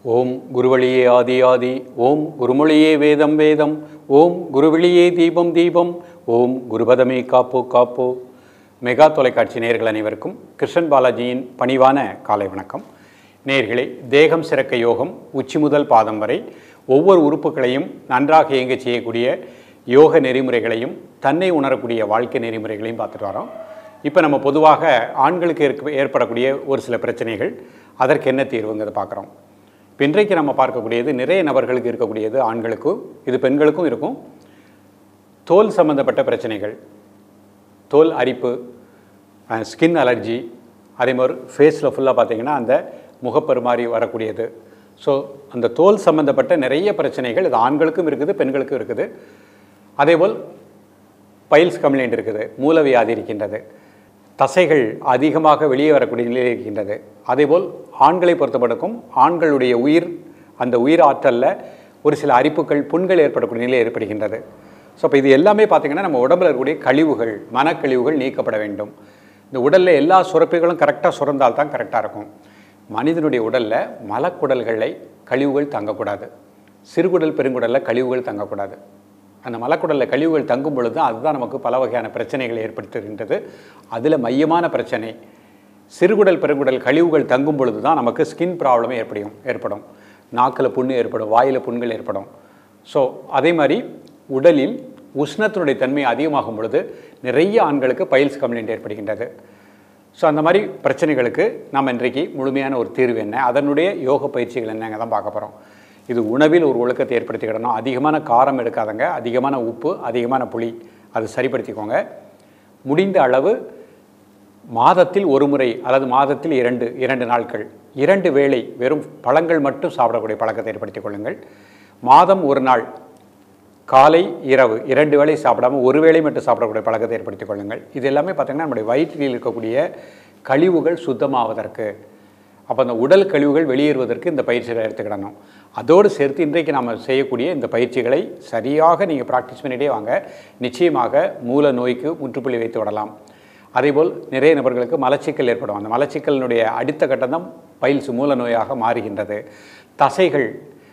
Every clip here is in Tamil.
ஓம் குருவழியே ஆதி ஆதி ஓம் குருமொழியே வேதம் வேதம் ஓம் குருவழியே தீபம் தீபம் ஓம் குருபதமே காப்போ காப்போ மெகா தொலைக்காட்சி நேயர்கள் அனைவருக்கும் கிருஷ்ணன் பாலாஜியின் பணிவான காலை வணக்கம் நேயர்களே தேகம் சிறக்க யோகம் உச்சி முதல் பாதம் வரை ஒவ்வொரு உறுப்புகளையும் நன்றாக இயங்கச் செய்யக்கூடிய யோக நெறிமுறைகளையும் தன்னை உணரக்கூடிய வாழ்க்கை நெறிமுறைகளையும் பார்த்துட்டு வரோம் இப்போ நம்ம பொதுவாக ஆண்களுக்கு இருக்க ஏற்படக்கூடிய ஒரு சில பிரச்சனைகள் அதற்கு என்ன தீர்வுங்கிறத பார்க்குறோம் இப்போ இன்றைக்கு நம்ம பார்க்கக்கூடியது நிறைய நபர்களுக்கு இருக்கக்கூடியது ஆண்களுக்கும் இது பெண்களுக்கும் இருக்கும் தோல் சம்பந்தப்பட்ட பிரச்சனைகள் தோல் அரிப்பு ஸ்கின் அலர்ஜி அதே மாதிரி ஃபேஸில் ஃபுல்லாக பார்த்தீங்கன்னா அந்த முகப்பரு மாதிரி வரக்கூடியது ஸோ அந்த தோல் சம்பந்தப்பட்ட நிறைய பிரச்சனைகள் இது ஆண்களுக்கும் இருக்குது பெண்களுக்கும் இருக்குது அதேபோல் பைல்ஸ் கம்ப்ளைண்ட் இருக்குது மூலவியாதி இருக்கின்றது தசைகள் அதிகமாக வெளியே வரக்கூடிய நிலையில் இருக்கின்றது அதேபோல் ஆண்களை பொறுத்தமட்டுக்கும் ஆண்களுடைய உயிர் அந்த உயிர் ஆற்றலில் ஒரு சில அரிப்புகள் புண்கள் ஏற்படக்கூடிய நிலை ஏற்படுகின்றது ஸோ அப்போ இது எல்லாமே பார்த்திங்கன்னா நம்ம உடம்பில் இருக்கக்கூடிய கழிவுகள் மனக்கழிவுகள் நீக்கப்பட வேண்டும் இந்த உடலில் எல்லா சுரப்பிகளும் கரெக்டாக சுரந்தால் தான் கரெக்டாக இருக்கும் மனிதனுடைய உடலில் மலக்குடல்களை கழிவுகள் தங்கக்கூடாது சிறுகுடல் பெருங்குடலில் கழிவுகள் தங்கக்கூடாது அந்த மலக்குடலில் கழிவுகள் தங்கும் பொழுது அதுதான் நமக்கு பல வகையான பிரச்சனைகளை ஏற்படுத்துகின்றது அதில் மையமான பிரச்சனை சிறுகுடல் பெருங்குடல் கழிவுகள் தங்கும் பொழுது தான் நமக்கு ஸ்கின் ப்ராப்ளமே ஏற்படும் ஏற்படும் நாக்கில் புண்ணு ஏற்படும் வாயில் புண்கள் ஏற்படும் ஸோ அதே மாதிரி உடலில் உஷ்ணத்தினுடைய தன்மை அதிகமாகும் பொழுது நிறைய ஆண்களுக்கு பைல்ஸ் கம்ப்ளைண்ட் ஏற்படுகின்றது ஸோ அந்த மாதிரி பிரச்சனைகளுக்கு நம்ம இன்றைக்கு முழுமையான ஒரு தீர்வு என்ன அதனுடைய யோக பயிற்சிகள் என்னங்க தான் பார்க்க போகிறோம் இது உணவில் ஒரு ஒழுக்கத்தை ஏற்படுத்திக்கிடணும் அதிகமான காரம் எடுக்காதங்க அதிகமான உப்பு அதிகமான புளி அது சரிப்படுத்திக்கோங்க முடிந்த அளவு மாதத்தில் ஒரு முறை அல்லது மாதத்தில் இரண்டு இரண்டு நாட்கள் இரண்டு வேளை வெறும் பழங்கள் மட்டும் சாப்பிடக்கூடிய பழக்கத்தை ஏற்படுத்திக் கொள்ளுங்கள் மாதம் ஒரு நாள் காலை இரவு இரண்டு வேளை சாப்பிடாம ஒரு வேளை மட்டும் சாப்பிடக்கூடிய பழக்கத்தை ஏற்படுத்திக் கொள்ளுங்கள் இது எல்லாமே பார்த்திங்கன்னா நம்முடைய வயிற்றில் இருக்கக்கூடிய கழிவுகள் சுத்தமாவதற்கு அப்போ அந்த உடல் கழிவுகள் வெளியேறுவதற்கு இந்த பயிற்சிகளை எடுத்துக்கிடணும் அதோடு சேர்த்து இன்றைக்கு நாம் செய்யக்கூடிய இந்த பயிற்சிகளை சரியாக நீங்கள் ப்ராக்டிஸ் பண்ணிகிட்டே வாங்க நிச்சயமாக மூல நோய்க்கு முற்றுப்புள்ளி வைத்து விடலாம் அதேபோல் நிறைய நபர்களுக்கு மலச்சிக்கல் ஏற்படும் அந்த மலச்சிக்கலினுடைய அடுத்த கட்டம் தான் பைல்ஸ் மூல நோயாக மாறுகின்றது தசைகள்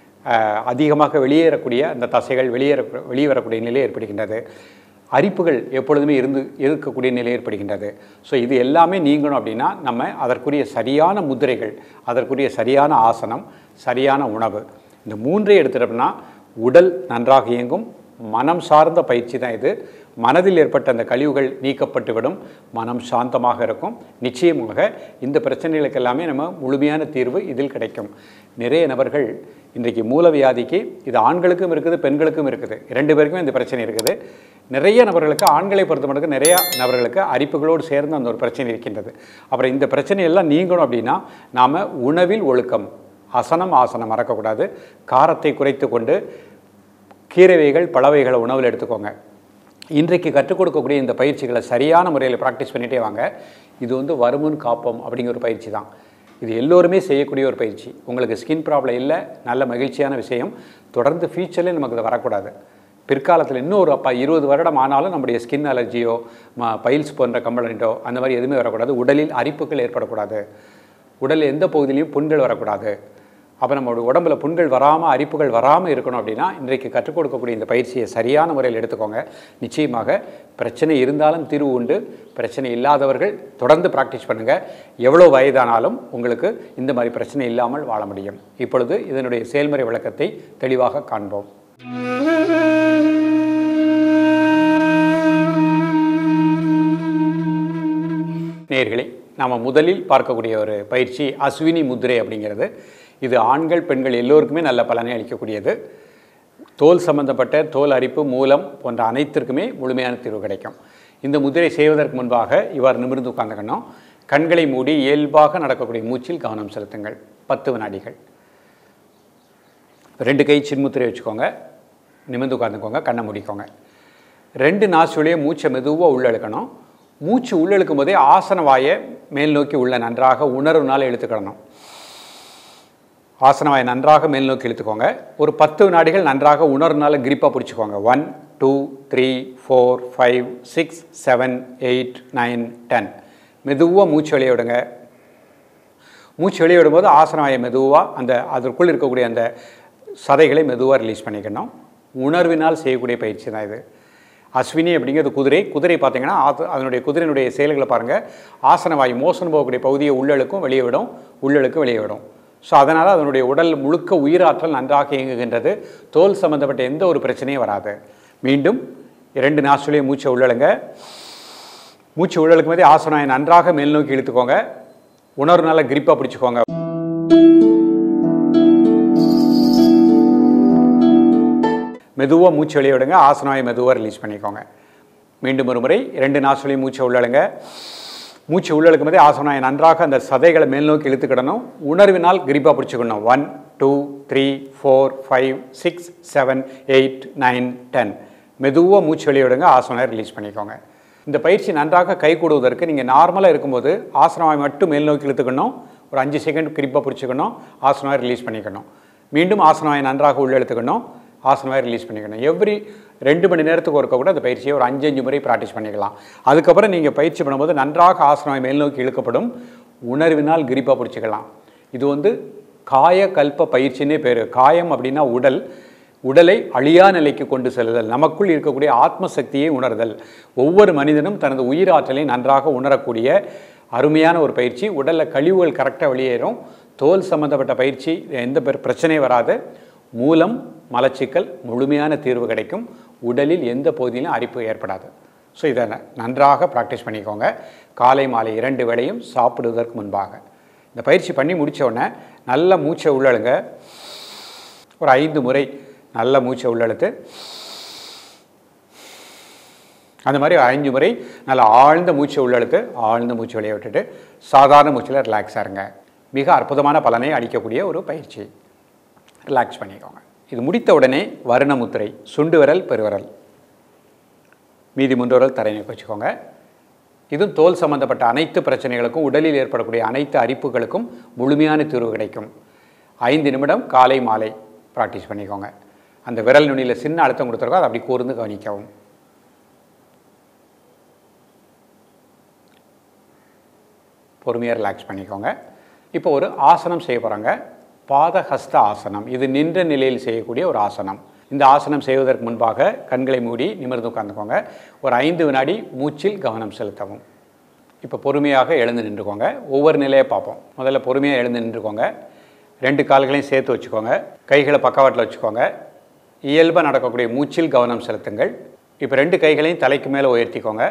அதிகமாக வெளியேறக்கூடிய அந்த தசைகள் வெளியேற வெளியே வரக்கூடிய நிலை ஏற்படுகின்றது அரிப்புகள் எப்பொழுதுமே இருந்து இருக்கக்கூடிய நிலை ஏற்படுகின்றது ஸோ இது எல்லாமே நீங்கணும் அப்படின்னா நம்ம அதற்குரிய சரியான முதிரைகள் அதற்குரிய சரியான ஆசனம் சரியான உணவு இந்த மூன்றை எடுத்துட்டோம்னா உடல் நன்றாக இயங்கும் மனம் சார்ந்த பயிற்சி தான் இது மனதில் ஏற்பட்ட அந்த கழிவுகள் நீக்கப்பட்டுவிடும் மனம் சாந்தமாக இருக்கும் நிச்சயமாக இந்த பிரச்சனைகளுக்கு எல்லாமே நம்ம முழுமையான தீர்வு இதில் கிடைக்கும் நிறைய நபர்கள் இன்றைக்கு மூலவியாதிக்கு இது ஆண்களுக்கும் இருக்குது பெண்களுக்கும் இருக்குது ரெண்டு பேருக்குமே இந்த பிரச்சனை இருக்குது நிறைய நபர்களுக்கு ஆண்களை பொறுத்த மட்டும் நிறைய நபர்களுக்கு அரிப்புகளோடு சேர்ந்து அந்த ஒரு பிரச்சனை இருக்கின்றது அப்புறம் இந்த பிரச்சனையெல்லாம் நீங்கணும் அப்படின்னா நாம் உணவில் ஒழுக்கம் அசனம் ஆசனம் மறக்கக்கூடாது காரத்தை குறைத்து கொண்டு கீரைவைகள் பழவைகளை உணவில் எடுத்துக்கோங்க இன்றைக்கு கற்றுக் கொடுக்கக்கூடிய இந்த பயிற்சிகளை சரியான முறையில் ப்ராக்டிஸ் பண்ணிகிட்டே வாங்க இது வந்து வருமுன் காப்போம் அப்படிங்கிற ஒரு பயிற்சி தான் இது எல்லோருமே செய்யக்கூடிய ஒரு பயிற்சி உங்களுக்கு ஸ்கின் ப்ராப்ளம் இல்லை நல்ல மகிழ்ச்சியான விஷயம் தொடர்ந்து ஃபியூச்சர்லேயும் நமக்கு இது வரக்கூடாது பிற்காலத்தில் இன்னும் ஒரு அப்பா இருபது வருடம் ஆனாலும் நம்முடைய ஸ்கின் அலர்ஜியோ ம பைல்ஸ் போன்ற கம்ப்ளைண்ட்டோ அந்த மாதிரி எதுவுமே வரக்கூடாது உடலில் அரிப்புகள் ஏற்படக்கூடாது உடலில் எந்த பகுதியிலையும் புண்கள் வரக்கூடாது அப்போ நம்மளோட உடம்புல புண்கள் வராமல் அரிப்புகள் வராமல் இருக்கணும் அப்படின்னா இன்றைக்கு கற்றுக் கொடுக்கக்கூடிய இந்த பயிற்சியை சரியான முறையில் எடுத்துக்கோங்க நிச்சயமாக பிரச்சனை இருந்தாலும் தீர்வு உண்டு பிரச்சனை இல்லாதவர்கள் தொடர்ந்து ப்ராக்டிஸ் பண்ணுங்கள் எவ்வளோ வயதானாலும் உங்களுக்கு இந்த மாதிரி பிரச்சனை இல்லாமல் வாழ முடியும் இப்பொழுது இதனுடைய செயல்முறை விளக்கத்தை தெளிவாக காண்போம் நேர்களே நாம் முதலில் பார்க்கக்கூடிய ஒரு பயிற்சி அஸ்வினி முதிரை அப்படிங்கிறது இது ஆண்கள் பெண்கள் எல்லோருக்குமே நல்ல பலனை அளிக்கக்கூடியது தோல் சம்பந்தப்பட்ட தோல் அரிப்பு மூலம் போன்ற அனைத்திற்குமே முழுமையான தீர்வு கிடைக்கும் இந்த முதிரை செய்வதற்கு முன்பாக இவ்வாறு நிமிர்ந்து உட்கார்ந்துக்கணும் கண்களை மூடி இயல்பாக நடக்கக்கூடிய மூச்சில் கவனம் செலுத்துங்கள் பத்து வினாடிகள் ரெண்டு கை சின்முத்திரை வச்சுக்கோங்க நிமிர்ந்து உட்காந்துக்கோங்க கண்ணை மூடிக்கோங்க ரெண்டு நாசுலேயே மூச்சை மெதுவாக உள்ளெழுக்கணும் மூச்சு உள்ளெழுக்கும் போதே ஆசன வாயை மேல் நோக்கி உள்ள நன்றாக உணர்வுனால் இழுத்துக்கிடணும் ஆசனவாயை நன்றாக மேல் நோக்கி இழுத்துக்கோங்க ஒரு பத்து வினாடிகள் நன்றாக உணர்வுனால கிரிப்பாக பிடிச்சிக்கோங்க one two three four five six seven eight nine ten மெதுவாக மூச்சு வெளியே விடுங்க மூச்சு வெளியே விடும்போது ஆசனவாயை மெதுவாக அந்த அதற்குள் இருக்கக்கூடிய அந்த சதைகளை மெதுவாக ரிலீஸ் பண்ணிக்கணும் உணர்வினால் செய்யக்கூடிய பயிற்சி தான் இது அஸ்வினி அப்படிங்கிறது குதிரை குதிரை பார்த்தீங்கன்னா அது- அதனுடைய குதிரையினுடைய செயல்களை பாருங்கள் ஆசனவாயு மோசன் போகக்கூடிய பகுதியை உள்ளழுக்கும் வெளியே விடும் உள்ளழுக்கும் வெளியே விடும் ஸோ அதனால் அதனுடைய உடல் முழுக்க உயிராற்றல் நன்றாக இயங்குகின்றது தோல் சம்பந்தப்பட்ட எந்த ஒரு பிரச்சனையும் வராது மீண்டும் இரண்டு நாசுலையும் மூச்சை உள்ளழுங்க மூச்சு உள்ளழுக்கும் போதே ஆசனாயை நன்றாக மேல் நோக்கி இழுத்துக்கோங்க உணர்வு நல்லா கிரிப்பாக பிடிச்சிக்கோங்க மெதுவாக மூச்சு வெளியே விடுங்க ஆசனாயை மெதுவாக ரிலீஸ் பண்ணிக்கோங்க மீண்டும் ஒரு முறை இரண்டு நாசுலையும் மூச்சை உள்ளழுங்க மூச்சு உள்ளழுக்கும் போதே ஆசனாயை நன்றாக அந்த சதைகளை மேல் நோக்கி இழுத்துக்கிடணும் உணர்வினால் கிரிப்பாக பிடிச்சிக்கணும் one two three four five six seven eight nine ten மெதுவாக மூச்சு வெளியே விடுங்க ஆசனாயை ரிலீஸ் பண்ணிக்கோங்க இந்த பயிற்சி நன்றாக கை கூடுவதற்கு நீங்கள் நார்மலாக இருக்கும்போது ஆசனாவை மட்டும் மேல் நோக்கி இழுத்துக்கணும் ஒரு அஞ்சு செகண்ட் கிரிப்பாக பிடிச்சிக்கணும் ஆசனாவை ரிலீஸ் பண்ணிக்கணும் மீண்டும் ஆசனாவை நன்றாக உள்ள இழுத்துக்கணும் ஆசனமாக ரிலீஸ் பண்ணிக்கணும் எவ்ரி ரெண்டு மணி நேரத்துக்கு ஒருக்க கூட அந்த பயிற்சியை ஒரு அஞ்சு அஞ்சு முறை ப்ராக்டிஸ் பண்ணிக்கலாம் அதுக்கப்புறம் நீங்கள் பயிற்சி பண்ணும்போது நன்றாக ஆசனமாய் மேல் நோக்கி இழுக்கப்படும் உணர்வினால் கிரிப்பாக பிடிச்சிக்கலாம் இது வந்து காய கல்ப பயிற்சின்னே பேர் காயம் அப்படின்னா உடல் உடலை அழியா நிலைக்கு கொண்டு செல்லுதல் நமக்குள் இருக்கக்கூடிய ஆத்ம சக்தியை உணர்தல் ஒவ்வொரு மனிதனும் தனது உயிராற்றலை நன்றாக உணரக்கூடிய அருமையான ஒரு பயிற்சி உடலில் கழிவுகள் கரெக்டாக வெளியேறும் தோல் சம்பந்தப்பட்ட பயிற்சி எந்த பெரு- பிரச்சனையும் வராது மூலம் மலச்சிக்கல் முழுமையான தீர்வு கிடைக்கும் உடலில் எந்த பகுதியிலும் அரிப்பு ஏற்படாது ஸோ இதை ந- நன்றாக ப்ராக்டிஸ் பண்ணிக்கோங்க காலை மாலை இரண்டு வேளையும் சாப்பிடுவதற்கு முன்பாக இந்த பயிற்சி பண்ணி முடிச்ச உடனே நல்ல மூச்சை உள்ளழுங்க ஒரு ஐந்து முறை நல்ல மூச்சை உள்ளழுத்து அந்த மாதிரி ஐந்து முறை நல்ல ஆழ்ந்த மூச்சை உள்ளழுத்து ஆழ்ந்த மூச்சு வெளியே விட்டுட்டு சாதாரண மூச்சில் ரிலாக்ஸாக இருங்க மிக அற்புதமான பலனை அளிக்கக்கூடிய ஒரு பயிற்சி ரிலாக்ஸ் பண்ணிக்கோங்க இது முடித்த உடனே வருண முத்திரை சுண்டு விரல் பெருவிரல் மீதி மூன்று விரல் தரையினுக்கு வச்சுக்கோங்க இதுவும் தோல் சம்பந்தப்பட்ட அனைத்து பிரச்சனைகளுக்கும் உடலில் ஏற்படக்கூடிய அனைத்து அரிப்புகளுக்கும் முழுமையான தீர்வு கிடைக்கும் ஐந்து நிமிடம் காலை மாலை ப்ராக்டிஸ் பண்ணிக்கோங்க அந்த விரல் நுனியில் சின்ன அழுத்தம் கொடுத்துருக்கோம் அதை அப்படி கூர்ந்து கவனிக்கவும் பொறுமையாக ரிலாக்ஸ் பண்ணிக்கோங்க இப்போ ஒரு ஆசனம் செய்ய போகிறாங்க பாதஹஸ்த ஆசனம் இது நின்ற நிலையில் செய்யக்கூடிய ஒரு ஆசனம் இந்த ஆசனம் செய்வதற்கு முன்பாக கண்களை மூடி நிமிர்ந்து உட்காந்துக்கோங்க ஒரு ஐந்து வினாடி மூச்சில் கவனம் செலுத்தவும் இப்போ பொறுமையாக எழுந்து நின்றுக்கோங்க ஒவ்வொரு நிலையை பார்ப்போம் முதல்ல பொறுமையாக எழுந்து நின்றுக்கோங்க ரெண்டு கால்களையும் சேர்த்து வச்சுக்கோங்க கைகளை பக்கவாட்டில் வச்சுக்கோங்க இயல்பாக நடக்கக்கூடிய மூச்சில் கவனம் செலுத்துங்கள் இப்போ ரெண்டு கைகளையும் தலைக்கு மேலே உயர்த்திக்கோங்க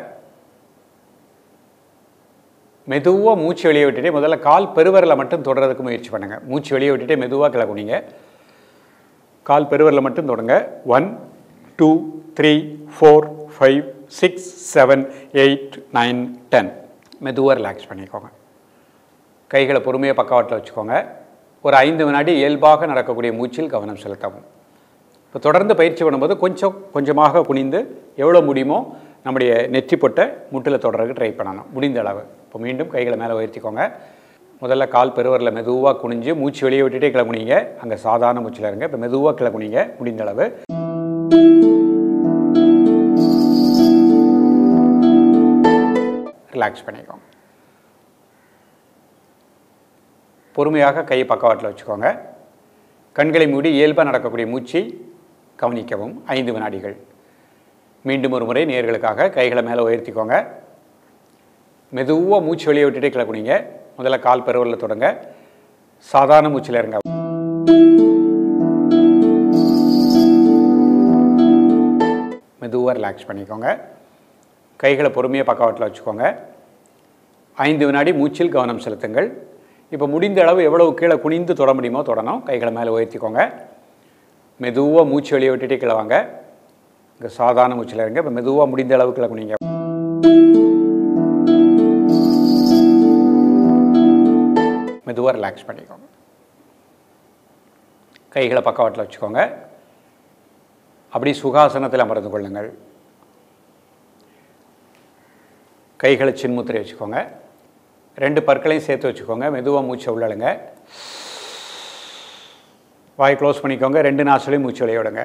மெதுவாக மூச்சு வெளியே விட்டுட்டே முதல்ல கால் பெருவரலை மட்டும் தொடர்றதுக்கு முயற்சி பண்ணுங்கள் மூச்சு வெளியே விட்டுட்டே மெதுவாக கிளக்குனீங்க கால் பெருவரலை மட்டும் தொடங்க one two three four five six seven eight nine ten மெதுவாக ரிலாக்ஸ் பண்ணிக்கோங்க கைகளை பொறுமையாக பக்கவாட்டில் வச்சுக்கோங்க ஒரு ஐந்து வினாடி இயல்பாக நடக்கக்கூடிய மூச்சில் கவனம் செலுத்தவும் இப்போ தொடர்ந்து பயிற்சி பண்ணும்போது கொஞ்சம் கொஞ்சமாக குனிந்து எவ்வளோ முடியுமோ நம்முடைய நெற்றி பொட்டை முட்டில் தொடர்றதுக்கு ட்ரை பண்ணணும் முடிந்த அளவு இப்போ மீண்டும் கைகளை மேலே உயர்த்திக்கோங்க முதல்ல கால் பெருவரில் மெதுவாக குனிஞ்சு மூச்சு வெளியே விட்டுட்டே கிளம்புனீங்க அங்கே சாதாரண மூச்சில் இருங்க இப்போ மெதுவாக கிளம்புனீங்க முடிந்த அளவு ரிலாக்ஸ் பண்ணிக்கோங்க பொறுமையாக கையை பக்கவாட்டில் வச்சுக்கோங்க கண்களை மூடி இயல்பாக நடக்கக்கூடிய மூச்சை கவனிக்கவும் ஐந்து வினாடிகள் மீண்டும் ஒரு முறை நேர்களுக்காக கைகளை மேலே உயர்த்திக்கோங்க மெதுவாக மூச்சு வெளியே விட்டுட்டே கிளக்குனீங்க முதல்ல கால் பெருவரில் தொடங்க சாதாரண மூச்சில் இருங்க மெதுவாக ரிலாக்ஸ் பண்ணிக்கோங்க கைகளை பொறுமையாக பக்கவாட்டில் வச்சுக்கோங்க ஐந்து வினாடி மூச்சில் கவனம் செலுத்துங்கள் இப்போ முடிந்த அளவு எவ்வளவு கீழே குனிந்து தொட முடியுமோ தொடணும் கைகளை மேலே உயர்த்திக்கோங்க மெதுவாக மூச்சு வெளியே விட்டுட்டே கீழே வாங்க இங்கே சாதாரண மூச்சில் இருங்க இப்போ மெதுவாக முடிந்த அளவு கீழே குனிங்க மெதுவாக ரிலாக்ஸ் பண்ணிக்கோங்க கைகளை பக்கவாட்டில் வச்சுக்கோங்க அப்படி சுகாசனத்தில் அமர்ந்து கொள்ளுங்கள் கைகளை சின்முத்திரை வச்சுக்கோங்க ரெண்டு பற்களையும் சேர்த்து வச்சுக்கோங்க மெதுவாக மூச்சை உள்ளழுங்க வாய் க்ளோஸ் பண்ணிக்கோங்க ரெண்டு நாசுலையும் மூச்சு வெளிய விடுங்க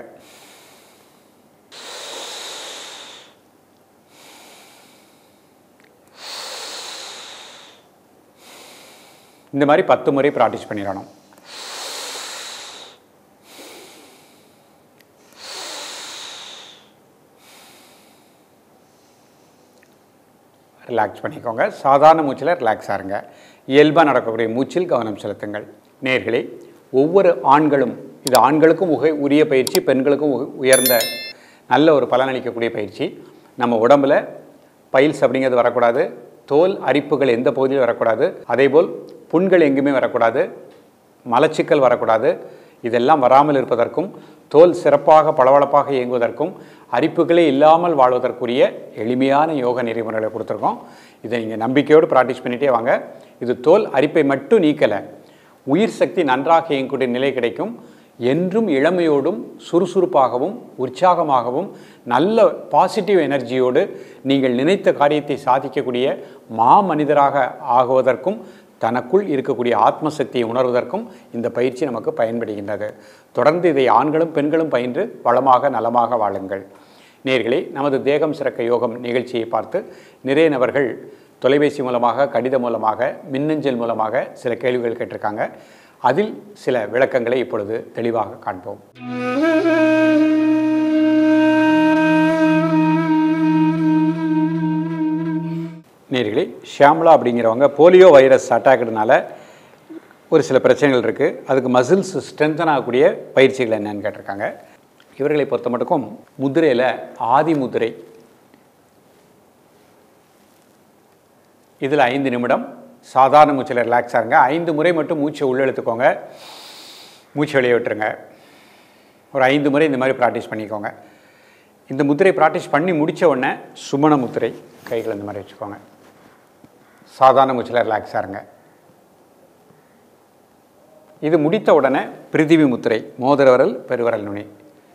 இந்த மாதிரி பத்து முறை ப்ராக்டிஸ் பண்ணிடணும் ரிலாக்ஸ் பண்ணிக்கோங்க சாதாரண மூச்சில் ரிலாக்ஸாக இருங்க இயல்பாக நடக்கக்கூடிய மூச்சில் கவனம் செலுத்துங்கள் நேர்களே ஒவ்வொரு ஆண்களும் இது ஆண்களுக்கும் உகை உரிய பயிற்சி பெண்களுக்கும் உக- உயர்ந்த நல்ல ஒரு பலனளிக்கக்கூடிய பயிற்சி நம்ம உடம்புல பைல்ஸ் அப்படிங்கிறது வரக்கூடாது தோல் அரிப்புகள் எந்த பகுதியிலும் வரக்கூடாது அதேபோல் புண்கள் எங்குமே வரக்கூடாது மலச்சிக்கல் வரக்கூடாது இதெல்லாம் வராமல் இருப்பதற்கும் தோல் சிறப்பாக பளபளப்பாக இயங்குவதற்கும் அரிப்புகளே இல்லாமல் வாழ்வதற்குரிய எளிமையான யோக நெறிமுறைகளை கொடுத்துருக்கோம் இதை நீங்கள் நம்பிக்கையோடு ப்ராக்டிஸ் பண்ணிகிட்டே வாங்க இது தோல் அரிப்பை மட்டும் நீக்கலை உயிர் சக்தி நன்றாக இயங்கக்கூடிய நிலை கிடைக்கும் என்றும் இளமையோடும் சுறுசுறுப்பாகவும் உற்சாகமாகவும் நல்ல பாசிட்டிவ் எனர்ஜியோடு நீங்கள் நினைத்த காரியத்தை சாதிக்கக்கூடிய மா மனிதராக ஆகுவதற்கும் தனக்குள் இருக்கக்கூடிய ஆத்ம சக்தியை உணர்வதற்கும் இந்த பயிற்சி நமக்கு பயன்படுகின்றது தொடர்ந்து இதை ஆண்களும் பெண்களும் பயின்று வளமாக நலமாக வாழுங்கள் நேர்களே நமது தேகம் சிறக்க யோகம் நிகழ்ச்சியை பார்த்து நிறைய நபர்கள் தொலைபேசி மூலமாக கடிதம் மூலமாக மின்னஞ்சல் மூலமாக சில கேள்விகள் கேட்டிருக்காங்க அதில் சில விளக்கங்களை இப்பொழுது தெளிவாக காண்போம் நேர்களே ஷியாம்லா அப்படிங்கிறவங்க போலியோ வைரஸ் அட்டாக்டுனால ஒரு சில பிரச்சனைகள் இருக்குது அதுக்கு மசில்ஸ் ஸ்ட்ரென்தன் ஆகக்கூடிய பயிற்சிகள் என்னன்னு கேட்டிருக்காங்க இவர்களை பொறுத்த மட்டுக்கும் முதிரையில் ஆதி முதிரை இதில் ஐந்து நிமிடம் சாதாரண மூச்சில் ரிலாக்ஸாக இருங்க ஐந்து முறை மட்டும் மூச்சை உள்ள இழுத்துக்கோங்க மூச்சு வெளியே விட்டுருங்க ஒரு ஐந்து முறை இந்த மாதிரி ப்ராக்டிஸ் பண்ணிக்கோங்க இந்த முத்திரை ப்ராக்டிஸ் பண்ணி முடித்த உடனே சுமண முத்திரை கைகளை இந்த மாதிரி வச்சுக்கோங்க சாதாரண மூச்சில் ரிலாக்ஸாக இருங்க இது முடித்த உடனே பிரிதிவி முத்திரை மோதிர விரல் பெருவிரல் நுனி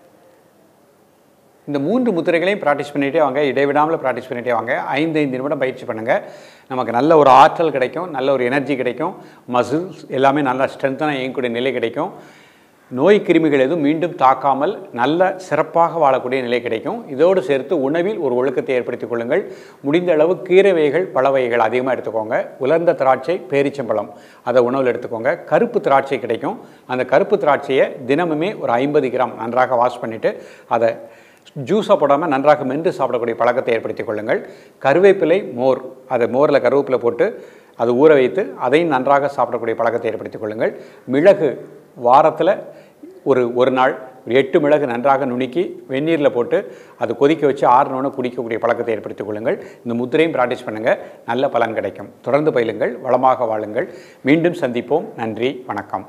இந்த மூன்று முத்திரைகளையும் ப்ராக்டிஸ் பண்ணிகிட்டே வாங்க இடைவிடாமல் ப்ராக்டிஸ் பண்ணிகிட்டே வாங்க ஐந்து ஐந்து நிமிடம் பயிற்சி பண்ணுங்கள் நமக்கு நல்ல ஒரு ஆற்றல் கிடைக்கும் நல்ல ஒரு எனர்ஜி கிடைக்கும் மசில்ஸ் எல்லாமே நல்லா ஸ்ட்ரென்த்தனாக இயங்கக்கூடிய நிலை கிடைக்கும் நோய் கிருமிகள் எதுவும் மீண்டும் தாக்காமல் நல்ல சிறப்பாக வாழக்கூடிய நிலை கிடைக்கும் இதோடு சேர்த்து உணவில் ஒரு ஒழுக்கத்தை ஏற்படுத்திக் கொள்ளுங்கள் முடிந்த அளவு கீரை வகைகள் பழ வகைகள் அதிகமாக எடுத்துக்கோங்க உலர்ந்த திராட்சை பேரிச்சம்பழம் அதை உணவில் எடுத்துக்கோங்க கருப்பு திராட்சை கிடைக்கும் அந்த கருப்பு திராட்சையை தினமுமே ஒரு ஐம்பது கிராம் நன்றாக வாஷ் பண்ணிவிட்டு அதை ஜூஸாக போடாமல் நன்றாக மென்று சாப்பிடக்கூடிய பழக்கத்தை ஏற்படுத்திக் கொள்ளுங்கள் கருவேப்பிலை மோர் அதை மோரில் கருவேப்பிலை போட்டு அது ஊற வைத்து அதையும் நன்றாக சாப்பிடக்கூடிய பழக்கத்தை ஏற்படுத்திக் கொள்ளுங்கள் மிளகு வாரத்தில் ஒரு ஒரு நாள் ஒரு எட்டு மிளகு நன்றாக நுணுக்கி வெந்நீரில் போட்டு அது கொதிக்க வச்சு ஆறுனோன்னு குடிக்கக்கூடிய பழக்கத்தை ஏற்படுத்திக் கொள்ளுங்கள் இந்த முத்திரையும் ப்ராக்டிஸ் பண்ணுங்கள் நல்ல பலன் கிடைக்கும் தொடர்ந்து பயிலுங்கள் வளமாக வாழுங்கள் மீண்டும் சந்திப்போம் நன்றி வணக்கம்